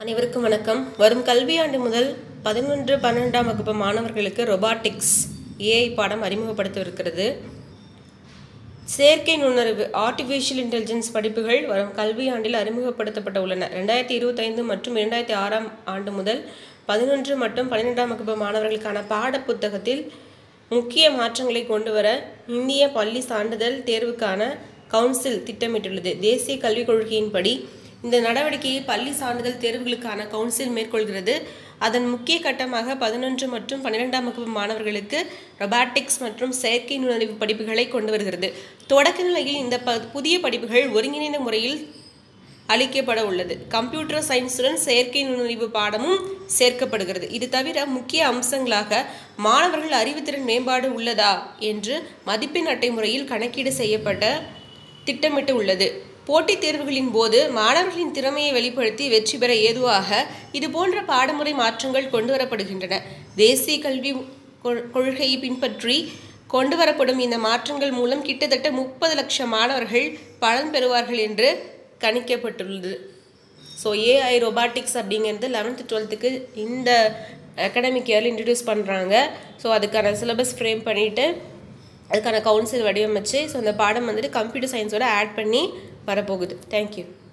அனைவருக்கும் வணக்கம் வரும் கல்வியாண்டு முதல் பதினொன்று பன்னெண்டாம் வகுப்பு மாணவர்களுக்கு ரொபாட்டிக்ஸ் ஏஐ பாடம் அறிமுகப்படுத்தவிருக்கிறது செயற்கை நுண்ணறிவு ஆர்டிஃபிஷியல் இன்டெலிஜென்ஸ் படிப்புகள் வரும் கல்வியாண்டில் அறிமுகப்படுத்தப்பட உள்ளன ரெண்டாயிரத்தி இருபத்தைந்து மற்றும் இரண்டாயிரத்தி ஆறாம் ஆண்டு முதல் பதினொன்று மற்றும் பன்னிரெண்டாம் வகுப்பு மாணவர்களுக்கான பாடப் புத்தகத்தில் முக்கிய மாற்றங்களை கொண்டு வர இந்திய பள்ளி சான்றிதழ் தேர்வுக்கான கவுன்சில் திட்டமிட்டுள்ளது தேசிய கல்விக் கொள்கையின்படி இந்த நடவடிக்கையை பள்ளி சான்றிதழ் தேர்வுகளுக்கான கவுன்சில் மேற்கொள்கிறது அதன் முக்கிய கட்டமாக பதினொன்று மற்றும் பன்னிரெண்டாம் வகுப்பு மாணவர்களுக்கு ரொபாட்டிக்ஸ் மற்றும் செயற்கை நுண்ணறிவு படிப்புகளை கொண்டு வருகிறது தொடக்க நிலையில் இந்த ப புதிய படிப்புகள் ஒருங்கிணைந்த முறையில் அளிக்கப்பட உள்ளது கம்ப்யூட்டர் சயின்ஸுடன் செயற்கை நுண்ணறிவு பாடமும் சேர்க்கப்படுகிறது இது தவிர முக்கிய அம்சங்களாக மாணவர்கள் அறிவுத்திறன் மேம்பாடு உள்ளதா என்று மதிப்பெண் அட்டை முறையில் கணக்கீடு செய்யப்பட்ட திட்டமிட்டு உள்ளது போட்டித் தேர்வுகளின் போது மாணவர்களின் திறமையை வெளிப்படுத்தி வெற்றி பெற ஏதுவாக இதுபோன்ற பாடமுறை மாற்றங்கள் கொண்டு வரப்படுகின்றன தேசிய கல்வி கொ- கொள்கையை பின்பற்றி கொண்டு வரப்படும் இந்த மாற்றங்கள் மூலம் கிட்டத்தட்ட முப்பது லட்சம் மாணவர்கள் பலன் பெறுவார்கள் என்று கணிக்கப்பட்டுள்ளது ஸோ ஏஐ ரொபாட்டிக்ஸ் அப்படிங்கிறது லெவன்த்து டுவெல்த்துக்கு இந்த அகாடமிக் இயரில் இன்ட்ரடியூஸ் பண்ணுறாங்க ஸோ அதுக்கான சிலபஸ் ஃப்ரேம் பண்ணிவிட்டு அதுக்கான கவுன்சில் வடிவமைச்சு ஸோ அந்த பாடம் வந்துட்டு கம்ப்யூட்டர் சயின்ஸோட ஆட் பண்ணி வரப்போகுது தேங்க்யூ